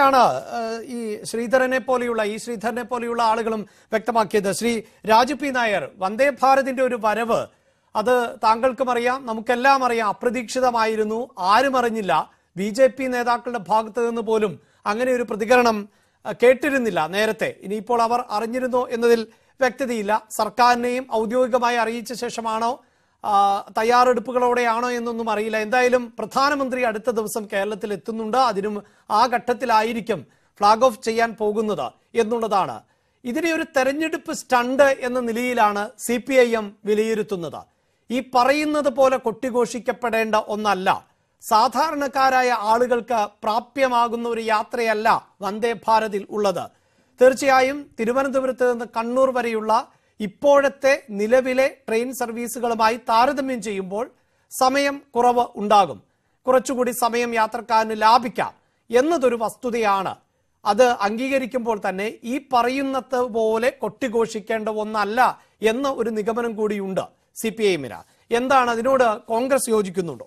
തന്നെയാണ് ഏഹ്, ഈ ശ്രീധരനെ പോലെയുള്ള ഈ ശ്രീധരനെ പോലെയുള്ള ആളുകളും വ്യക്തമാക്കിയത് ശ്രീ രാജു പി നായർ വന്ദേ ഭാരതിന്റെ ഒരു വരവ് അത് താങ്കൾക്കും അറിയാം നമുക്കെല്ലാം അറിയാം അപ്രതീക്ഷിതമായിരുന്നു ആരും അറിഞ്ഞില്ല ബി ജെ പി നേതാക്കളുടെ ഭാഗത്ത് നിന്ന് പോലും അങ്ങനെ ഒരു പ്രതികരണം അഹ്, കേട്ടിരുന്നില്ല നേരത്തെ ഇനിയിപ്പോൾ അവർ അറിഞ്ഞിരുന്നോ എന്നതിൽ വ്യക്തതയില്ല സർക്കാരിനെയും ഔദ്യോഗികമായി അറിയിച്ച ശേഷമാണോ ആ, തയ്യാറെടുപ്പുകളോടെയാണോ എന്നൊന്നും അറിയില്ല എന്തായാലും പ്രധാനമന്ത്രി അടുത്ത ദിവസം കേരളത്തിൽ എത്തുന്നുണ്ട് അതിനും ആ ഘട്ടത്തിലായിരിക്കും ഫ്ളാഗ് ഓഫ് ചെയ്യാൻ പോകുന്നത് എന്നുള്ളതാണ് ഇതിനെ ഒരു തെരഞ്ഞെടുപ്പ് സ്റ്റണ്ട് എന്ന നിലയിലാണ് സി പി ഐ എം വിലയിരുത്തുന്നത് ഈ പറയുന്നത് പോലെ കൊട്ടിഘോഷിക്കപ്പെടേണ്ട ഒന്നല്ല സാധാരണക്കാരായ ആളുകൾക്ക് പ്രാപ്യമാകുന്ന ഒരു യാത്രയല്ല വന്ദേ ഭാരതിൽ ഉള്ളത് തീർച്ചയായും തിരുവനന്തപുരത്ത് നിന്ന് കണ്ണൂർ വരെയുള്ള ഇപ്പോഴത്തെ നിലവിലെ ട്രെയിൻ സർവീസുകളുമായി താരതമ്യം ചെയ്യുമ്പോൾ സമയം കുറവ് ഉണ്ടാകും കുറച്ചുകൂടി സമയം യാത്രക്കാരന് ലാഭിക്കാം എന്നതൊരു വസ്തുതയാണ് അത് അംഗീകരിക്കുമ്പോൾ തന്നെ ഈ പറയുന്നത് പോലെ കൊട്ടിഘോഷിക്കേണ്ട ഒന്നല്ല എന്ന ഒരു നിഗമനം കൂടിയുണ്ട് സി പി ഐ എമ്മിന് എന്താണ് അതിനോട് കോൺഗ്രസ് യോജിക്കുന്നുണ്ടോ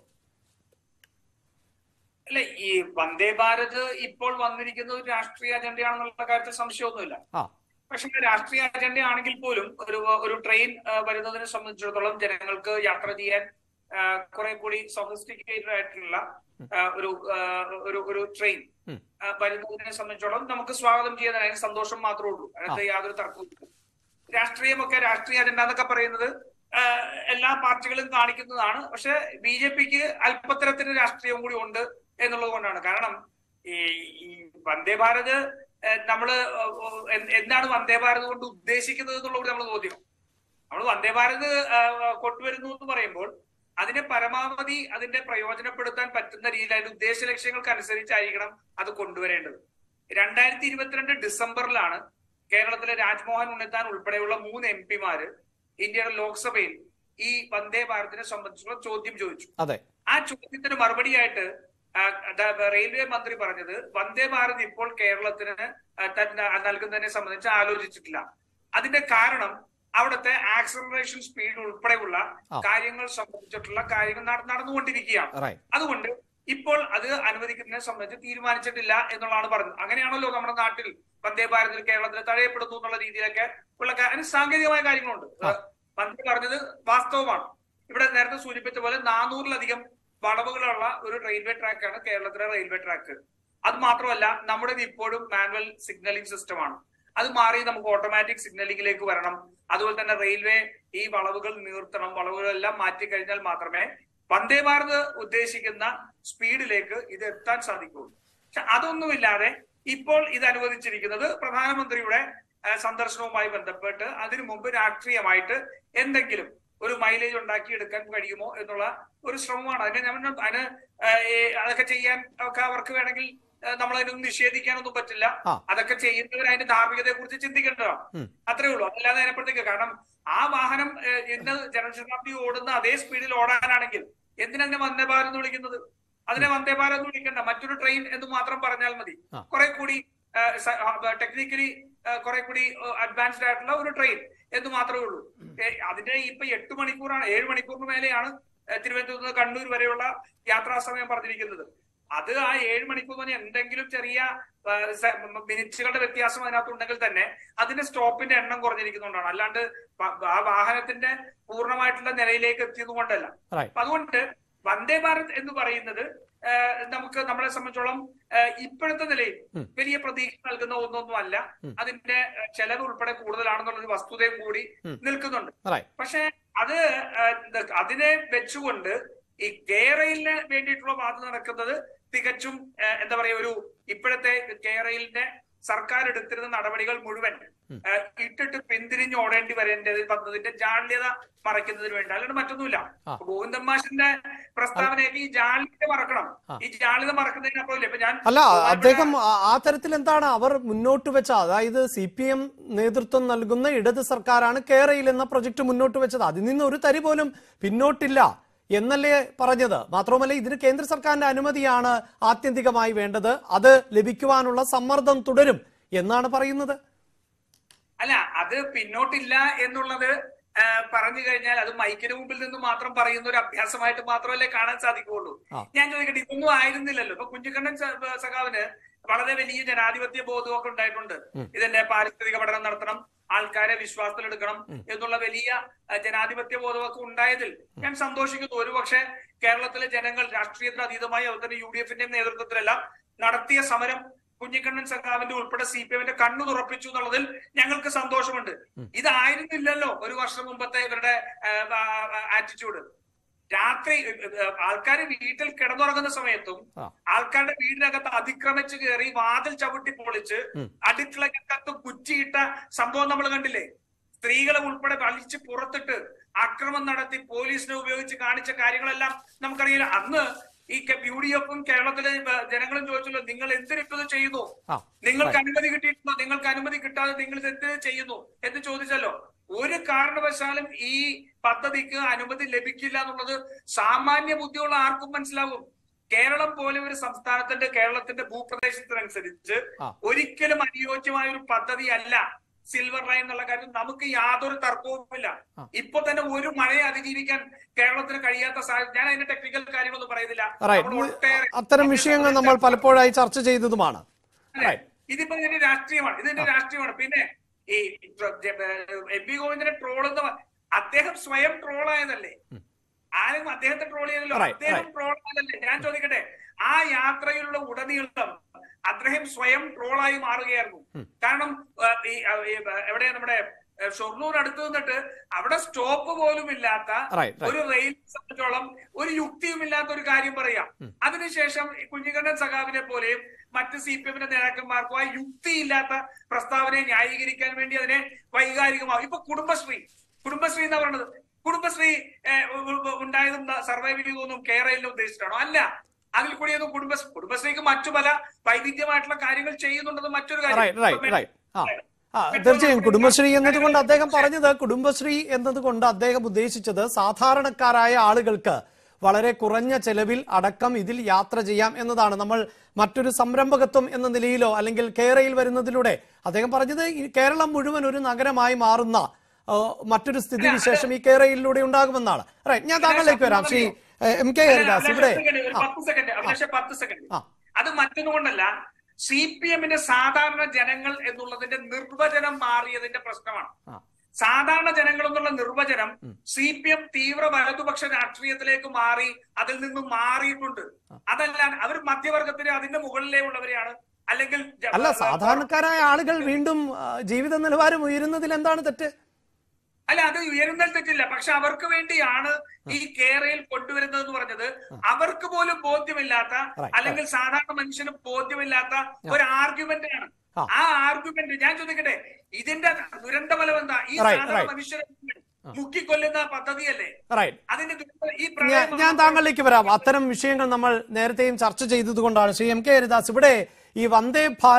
അല്ല ഈ വന്ദേ ഭാരത് ഇപ്പോൾ വന്നിരിക്കുന്ന ഒരു രാഷ്ട്രീയ അജണ്ടയാണെന്നുള്ള കാര്യത്തിൽ സംശയമൊന്നുമില്ല ആ പക്ഷെ രാഷ്ട്രീയ അജണ്ട ആണെങ്കിൽ പോലും ഒരു ഒരു ട്രെയിൻ ആ, വരുന്നതിനെ സംബന്ധിച്ചിടത്തോളം ജനങ്ങൾക്ക് യാത്ര ചെയ്യാൻ ആ, കുറെ കൂടി സൊഫിസ്റ്റിക്കേറ്റഡ് ആയിട്ടുള്ള ആ, ഒരു ആ, ഒരു ഒരു ട്രെയിൻ ഉം. ആ, വരുന്നതിനെ സംബന്ധിച്ചിടത്തോളം നമുക്ക് സ്വാഗതം ചെയ്യാൻ അതിന് സന്തോഷം മാത്രമേ ഉള്ളൂ അതിനകത്ത് യാതൊരു തർക്കവും ഇല്ല. രാഷ്ട്രീയമൊക്കെ രാഷ്ട്രീയ അജണ്ട എന്നൊക്കെ പറയുന്നത് ആ, എല്ലാ പാർട്ടികളും കാണിക്കുന്നതാണ് പക്ഷെ ബി ജെ പിക്ക് അല്പത്തരത്തിന് രാഷ്ട്രീയവും കൂടി ഉണ്ട് എന്നുള്ളത് കൊണ്ടാണ് കാരണം ഈ ഈ വന്ദേ ഭാരത് ഏഹ്, നമ്മള് എ- എന്താണ് വന്ദേ ഭാരത് കൊണ്ട് ഉദ്ദേശിക്കുന്നത് എന്നുള്ളത് നമ്മൾ ചോദ്യം നമ്മൾ വന്ദേ ഭാരത് ആഹ്, കൊണ്ടുവരുന്നു എന്ന് പറയുമ്പോൾ അതിനെ പരമാവധി അതിന്റെ പ്രയോജനപ്പെടുത്താൻ പറ്റുന്ന രീതിയിൽ അതിന്റെ ഉദ്ദേശ ലക്ഷ്യങ്ങൾക്ക് അനുസരിച്ചായിരിക്കണം അത് കൊണ്ടുവരേണ്ടത് രണ്ടായിരത്തി ഇരുപത്തിരണ്ട് ഡിസംബറിലാണ് കേരളത്തിലെ രാജ്മോഹൻ ഉണ്ണിത്താൻ ഉൾപ്പെടെയുള്ള മൂന്ന് എം പിമാര് ഇന്ത്യയുടെ ലോക്സഭയിൽ ഈ വന്ദേ ഭാരതിനെ സംബന്ധിച്ചുള്ള ചോദ്യം ചോദിച്ചു അതെ ആ ചോദ്യത്തിന് മറുപടിയായിട്ട് ആ, ദ- റെയിൽവേ മന്ത്രി പറഞ്ഞത് വന്ദേ ഭാരത് ഇപ്പോൾ കേരളത്തിന് ആ, തന്നെ നൽകുന്നതിനെ സംബന്ധിച്ച് ആലോചിച്ചിട്ടില്ല അതിന്റെ കാരണം അവിടുത്തെ ആക്സലറേഷൻ സ്പീഡ് ഉൾപ്പെടെയുള്ള ആ. കാര്യങ്ങൾ സംബന്ധിച്ചിട്ടുള്ള കാര്യങ്ങൾ നട- നടന്നുകൊണ്ടിരിക്കുകയാണ് റൈറ്റ് അതുകൊണ്ട് ഇപ്പോൾ അത് അനുവദിക്കുന്നതിനെ സംബന്ധിച്ച് തീരുമാനിച്ചിട്ടില്ല എന്നുള്ളതാണ് പറഞ്ഞത് അങ്ങനെയാണല്ലോ നമ്മുടെ നാട്ടിൽ വന്ദേ ഭാരതിൽ കേരളത്തിൽ തഴയപ്പെടുന്നു എന്നുള്ള രീതിയിലൊക്കെ ഉള്ള കാ- അതിന് സാങ്കേതികമായ കാര്യങ്ങളുണ്ട് ആ. മന്ത്രി പറഞ്ഞത് വാസ്തവമാണ് ഇവിടെ നേരത്തെ സൂചിപ്പിച്ച പോലെ നാനൂറിലധികം വളവുകളുള്ള ഒരു റെയിൽവേ ട്രാക്കാണ് കേരളത്തിലെ റെയിൽവേ ട്രാക്ക് അത് മാത്രമല്ല നമ്മുടെ ഇപ്പോഴും മാനുവൽ സിഗ്നലിംഗ് സിസ്റ്റമാണ് അത് മാറി നമുക്ക് ഓട്ടോമാറ്റിക് സിഗ്നലിംഗിലേക്ക് വരണം അതുപോലെ തന്നെ റെയിൽവേ ഈ വളവുകൾ നീർത്തണം വളവുകളെല്ലാം മാറ്റി കഴിഞ്ഞാൽ മാത്രമേ വന്ദേ ഭാരത് ഉദ്ദേശിക്കുന്ന സ്പീഡിലേക്ക് ഇത് എത്താൻ സാധിക്കുകയുള്ളൂ പക്ഷെ അതൊന്നുമില്ലാതെ ഇപ്പോൾ ഇത് അനുവദിച്ചിരിക്കുന്നത് പ്രധാനമന്ത്രിയുടെ ആ, സന്ദർശനവുമായി ബന്ധപ്പെട്ട് അതിനു മുമ്പ് രാഷ്ട്രീയമായിട്ട് എന്തെങ്കിലും ഒരു മൈലേജ് ഉണ്ടാക്കിയെടുക്കാൻ കഴിയുമോ എന്നുള്ള ഒരു ശ്രമമാണ് അതിനെ ഞാൻ അതിന് ആ, ഈ അതൊക്കെ ചെയ്യാൻ ഒക്കെ അവർക്ക് വേണമെങ്കിൽ ആ, നമ്മളതിനൊന്നും നിഷേധിക്കാനൊന്നും പറ്റില്ല ആ. അതൊക്കെ ചെയ്യുന്നവർ അതിന്റെ ധാർമ്മികതയെ കുറിച്ച് ചിന്തിക്കേണ്ടതാണ് ഉം. അത്രേ ഉള്ളൂ അതല്ലാതെ അതിനെപ്പുറത്തേക്ക് കാരണം ആ വാഹനം ഏഹ്, ഇന്ന് ജനശതാബ്ദി ഓടുന്ന അതേ സ്പീഡിൽ ഓടാനാണെങ്കിൽ എന്തിനതിനെ വന്ദേ ഭാരത് എന്ന് വിളിക്കുന്നത് അതിനെ വന്ദേ ഭാരത് എന്ന് വിളിക്കണ്ട മറ്റൊരു ട്രെയിൻ എന്ന് മാത്രം പറഞ്ഞാൽ മതി ആ. കുറെ കൂടി ടെക്നിക്കലി കുറെ കൂടി അഡ്വാൻസ്ഡ് ആയിട്ടുള്ള ഒരു ട്രെയിൻ എന്ന് മാത്രമേ ഉള്ളൂ ഏഹ്, അതിന്റെ ഇപ്പൊ എട്ട് മണിക്കൂറാണ് ഏഴ് മണിക്കൂറിന് മേലെയാണ് ഏഹ്, തിരുവനന്തപുരത്ത് നിന്ന് കണ്ണൂർ വരെയുള്ള യാത്രാ സമയം പറഞ്ഞിരിക്കുന്നത് അത് ആ ഏഴ് മണിക്കൂർ തന്നെ എന്തെങ്കിലും ചെറിയ ആ, സ- മിനിറ്റുകളുടെ വ്യത്യാസം അതിനകത്ത് ഉണ്ടെങ്കിൽ തന്നെ അതിന്റെ സ്റ്റോപ്പിന്റെ എണ്ണം കുറഞ്ഞിരിക്കുന്നുണ്ടാണ് അല്ലാണ്ട് വ- ആ വാഹനത്തിന്റെ പൂർണ്ണമായിട്ടുള്ള നിലയിലേക്ക് എത്തിയത് കൊണ്ടല്ല റൈറ്റ് അപ്പൊ അതുകൊണ്ട് വന്ദേ ഭാരത് എന്ന് പറയുന്നത് ആ, നമുക്ക് നമ്മളെ സംബന്ധിച്ചോളം ആ, ഇപ്പോഴത്തെ നിലയിൽ ഉം. വലിയ പ്രതീക്ഷ നൽകുന്ന ഒന്നൊന്നും അല്ല ഉം. അതിന്റെ ആ, ചെലവ് ഉൾപ്പെടെ കൂടുതലാണെന്നുള്ളൊരു വസ്തുതയും കൂടി ഉം. നിൽക്കുന്നുണ്ട് റൈറ്റ് പക്ഷെ അത് ആ, ഇത് അതിനെ വെച്ചുകൊണ്ട് ഈ കേരളിന് വേണ്ടിയിട്ടുള്ള വാദം നടക്കുന്നത് തികച്ചും ആ, എന്താ പറയാ ഒരു ഇപ്പോഴത്തെ കേരളിന്റെ സർക്കാർ എടുത്തിരുന്ന നടപടികൾ മുഴുവൻ ഉം. ആ, ഇട്ടിട്ട് പിന്തിരിഞ്ഞ് ഓടേണ്ടി വരേണ്ടത് വന്നതിന്റെ ജാള്യത മറയ്ക്കുന്നതിന് വേണ്ടി അല്ലാണ്ട് മറ്റൊന്നുമില്ല ആ. ഗോവിന്ദൻ മാഷിന്റെ പ്രസ്താവനയൊക്കെ ഈ ജാള്യത മറക്കണം ആ. ഈ ജാള്യത മറക്കുന്നതിനപ്പുറമില്ല ഇപ്പൊ ഞാൻ അല്ല അദ്ദേഹം ആ- ആ തരത്തിൽ എന്താണ് അവർ മുന്നോട്ട് വെച്ച അതായത് സി പി എം നേതൃത്വം നൽകുന്ന ഇടത് സർക്കാരാണ് കേരയിൽ എന്ന പ്രൊജക്ട് മുന്നോട്ട് വെച്ചത് അതിൽ നിന്ന് ഒരു തരി പോലും പിന്നോട്ടില്ല എന്നല്ലേ പറഞ്ഞത് മാത്രവുമല്ല ഇതിന് കേന്ദ്ര സർക്കാരിന്റെ അനുമതിയാണ് ആത്യന്തികമായി വേണ്ടത് അത് ലഭിക്കുവാനുള്ള സമ്മർദ്ദം തുടരും എന്നാണ് പറയുന്നത് അല്ല അത് പിന്നോട്ടില്ല എന്നുള്ളത് ആ, പറഞ്ഞു കഴിഞ്ഞാൽ അത് മൈക്കിന് മുമ്പിൽ നിന്ന് മാത്രം പറയുന്ന ഒരു അഭ്യാസമായിട്ട് മാത്രമല്ലേ കാണാൻ സാധിക്കുകയുള്ളൂ ആ. ഞാൻ ചോദിക്കട്ടെ ഇതൊന്നും ആയിരുന്നില്ലല്ലോ ഇപ്പൊ കുഞ്ഞിക്കണ്ണൻ സ- സഖാവിന് വളരെ വലിയ ജനാധിപത്യ ബോധമൊക്കെ ഉണ്ടായിട്ടുണ്ട് ഇതിന്റെ പാരിസ്ഥിതിക പഠനം നടത്തണം ആൾക്കാരെ വിശ്വാസത്തിലെടുക്കണം എന്നുള്ള വലിയ അഹ്, ജനാധിപത്യ ബോധമൊക്കെ ഉണ്ടായതിൽ ഞാൻ സന്തോഷിക്കുന്നു ഒരുപക്ഷെ കേരളത്തിലെ ജനങ്ങൾ രാഷ്ട്രീയത്തിന് അതീതമായി അതുപോലെ തന്നെ യു ഡി എഫിന്റെയും നേതൃത്വത്തിലെല്ലാം നടത്തിയ സമരം കുഞ്ഞിക്കണ്ണൻ സഖാവിന്റെ ഉൾപ്പെടെ സി പി എമ്മിന്റെ കണ്ണു തുറപ്പിച്ചു എന്നുള്ളതിൽ ഞങ്ങൾക്ക് സന്തോഷമുണ്ട് ഇതായിരുന്നില്ലല്ലോ ഒരു വർഷം മുമ്പത്തെ ഇവരുടെ ആറ്റിറ്റ്യൂഡ് രാത്രി ആൾക്കാർ വീട്ടിൽ കിടന്നുറങ്ങുന്ന സമയത്തും ആ. ആൾക്കാരുടെ വീടിനകത്ത് അതിക്രമിച്ച് കയറി വാതിൽ ചവിട്ടി പൊളിച്ച് അടുക്കളക്കകത്ത് കുറ്റിയിട്ട സംഭവം നമ്മൾ കണ്ടില്ലേ സ്ത്രീകളെ ഉൾപ്പെടെ വലിച്ച് പുറത്തിട്ട് അക്രമം നടത്തി പോലീസിനെ ഉപയോഗിച്ച് കാണിച്ച കാര്യങ്ങളെല്ലാം നമുക്കറിയില്ല അന്ന് ഈ യു ഡി എഫും കേരളത്തിലെ ഏ, ജനങ്ങളും ചോദിച്ചല്ലോ നിങ്ങൾ എന്തിനിട്ടത് ചെയ്യുന്നു ആ, നിങ്ങൾക്ക് അനുമതി കിട്ടിയിട്ടുണ്ടോ നിങ്ങൾക്ക് അനുമതി കിട്ടാതെ നിങ്ങൾ ഇത് എന്തിനു ചെയ്യുന്നു എന്ന് ചോദിച്ചല്ലോ ഒരു കാരണവശാലും ഈ പദ്ധതിക്ക് അനുമതി ലഭിക്കില്ല എന്നുള്ളത് സാമാന്യ ബുദ്ധിയുള്ള ആർക്കും മനസ്സിലാവും കേരളം പോലെ ഒരു സംസ്ഥാനത്തിന്റെ കേരളത്തിന്റെ ഭൂപ്രദേശത്തിനനുസരിച്ച് ആ. ഒരിക്കലും അനുയോജ്യമായ ഒരു പദ്ധതി അല്ല സിൽവർ ലൈൻ എന്നുള്ള കാര്യം നമുക്ക് യാതൊരു തർക്കവുമില്ല ആ. ഇപ്പൊ തന്നെ ഒരു മഴയെ അതിജീവിക്കാൻ കേരളത്തിന് കഴിയാത്ത സാഹചര്യം ഞാൻ അതിന്റെ ടെക്നിക്കൽ കാര്യമൊന്നും പറയുന്നില്ല റൈറ്റ് നമ്മൾ ഒട്ടേറെ അത്തരം വിഷയങ്ങൾ നമ്മൾ പലപ്പോഴായി ചർച്ച ചെയ്തതുമാണ് അല്ലേ? റൈറ്റ് ഇതിപ്പോ ഇതിന്റെ രാഷ്ട്രീയമാണ് ഇതിന്റെ രാഷ്ട്രീയമാണ് പിന്നെ ഈ എം പി ഗോവിന്ദനെ ട്രോൾ എന്ന് പ- അദ്ദേഹം സ്വയം ട്രോൾ ആയതല്ലേ ആരും അദ്ദേഹത്തെ ട്രോൾ ചെയ്തല്ലോ Right, അദ്ദേഹം right. ട്രോൾ ആയതല്ലേ ഞാൻ ചോദിക്കട്ടെ ആ യാത്രയിലുള്ള ഉടനീളം അദ്ദേഹം സ്വയം ട്രോളായി മാറുകയായിരുന്നു കാരണം ആ, ഈ ആ, ഈ, ആ, എവിടെ നമ്മുടെ ആ, ഷൊർണൂർ അടുത്ത് നിന്നിട്ട് അവിടെ സ്റ്റോപ്പ് പോലും ഇല്ലാത്ത Right, right. ഒരു റെയിൽ സംബന്ധിച്ചോളം ഒരു യുക്തിയും ഇല്ലാത്ത ഒരു കാര്യം പറയാം അതിനുശേഷം ഈ കുഞ്ഞിക്കണ്ണൻ സഖാവിനെ പോലെയും മറ്റ് സി പി എമ്മിന്റെ നേതാക്കന്മാർക്കും ആ യുക്തിയില്ലാത്ത പ്രസ്താവനയെ ന്യായീകരിക്കാൻ വേണ്ടി അതിനെ വൈകാരികമാവും ഇപ്പൊ കുടുംബശ്രീ കുടുംബശ്രീ എന്നാ പറയുന്നത് കുടുംബശ്രീ ഏഹ്, ഉ- ഉ- ഉണ്ടായതും സർവൈവ് ചെയ്തതൊന്നും കേരളയിൽ ഉദ്ദേശിച്ചിട്ടാണോ അല്ല അതിൽ കൂടിയൊന്നും കുടുംബശ്രീ കുടുംബശ്രീക്ക് മറ്റു പല വൈവിധ്യമായിട്ടുള്ള കാര്യങ്ങൾ ചെയ്യുന്നുണ്ടെന്ന് മറ്റൊരു റൈറ്റ് റൈറ്റ് കാര്യം റൈറ്റ് ആ ആ തീർച്ചയായും കുടുംബശ്രീ എന്നതുകൊണ്ട് അദ്ദേഹം പറഞ്ഞത് കുടുംബശ്രീ എന്നതുകൊണ്ട് അദ്ദേഹം ഉദ്ദേശിച്ചത് സാധാരണക്കാരായ ആളുകൾക്ക് വളരെ കുറഞ്ഞ ചെലവിൽ അടക്കം ഇതിൽ യാത്ര ചെയ്യാം എന്നതാണ് നമ്മൾ മറ്റൊരു സംരംഭകത്വം എന്ന നിലയിലോ അല്ലെങ്കിൽ കേരയിൽ വരുന്നതിലൂടെ അദ്ദേഹം പറഞ്ഞത് ഈ കേരളം മുഴുവൻ ഒരു നഗരമായി മാറുന്ന ആ, മറ്റൊരു സ്ഥിതിവിശേഷം ഈ കേരയിലൂടെ ഉണ്ടാകുമെന്നാണ് റൈറ്റ് ഞാൻ താങ്കളിലേക്ക് വരാം Shri A, M K Haridas ഇവിടെ ഒരു പത്ത് സെക്കൻഡ് അഭിലാഷ പത്ത് സെക്കൻഡ് ആ. അത് മറ്റൊന്നുകൊണ്ടല്ല സി പി എമ്മിന്റെ സാധാരണ ജനങ്ങൾ എന്നുള്ളതിന്റെ നിർവചനം മാറിയതിന്റെ പ്രശ്നമാണ് ആ. സാധാരണ ജനങ്ങൾ എന്നുള്ള നിർവചനം സി പി എം തീവ്ര വലതുപക്ഷ രാഷ്ട്രീയത്തിലേക്ക് മാറി അതിൽ നിന്നും മാറിയിട്ടുണ്ട് അതല്ല അവർ മധ്യവർഗത്തിന് അതിന്റെ മുകളിലേ ഉള്ളവരെയാണ് അല്ലെങ്കിൽ ജ- അല്ല സാധാരണക്കാരായ ആളുകൾ വീണ്ടും ആ, ജീവിത നിലവാരം ഉയരുന്നതിൽ എന്താണ് തെറ്റ് അല്ല അത് ഉയരുന്നതിൽ തെറ്റില്ല പക്ഷെ അവർക്ക് വേണ്ടിയാണ് ഈ കേരയിൽ കൊണ്ടുവരുന്നത് എന്ന് പറഞ്ഞത് അവർക്ക് പോലും ബോധ്യമില്ലാത്ത Right, അല്ലെങ്കിൽ സാധാരണ മനുഷ്യന് ബോധ്യമില്ലാത്ത ഒരു ആർഗ്യുമെന്റ് ആണ് ആ. ആ ആർഗ്യുമെന്റ് ഞാൻ ചോദിക്കട്ടെ ഇതിന്റെ ദുരന്തഫലം എന്താ ഈ Right, സാധാരണ right. മനുഷ്യരെ മുക്കിക്കൊല്ലുന്ന പദ്ധതിയല്ലേ റൈറ്റ് അതിന്റെ ദുരന്തം- ഈ ഞാൻ പ്രളയം ഞാൻ താങ്കളിലേക്ക് വരാം അത്തരം വിഷയങ്ങൾ നമ്മൾ നേരത്തെയും ചർച്ച ചെയ്തതുകൊണ്ടാണ് ശ്രീ എം കെ ഹരിദാസ് ഇവിടെ ഈ വന്ദേ ഭാരത്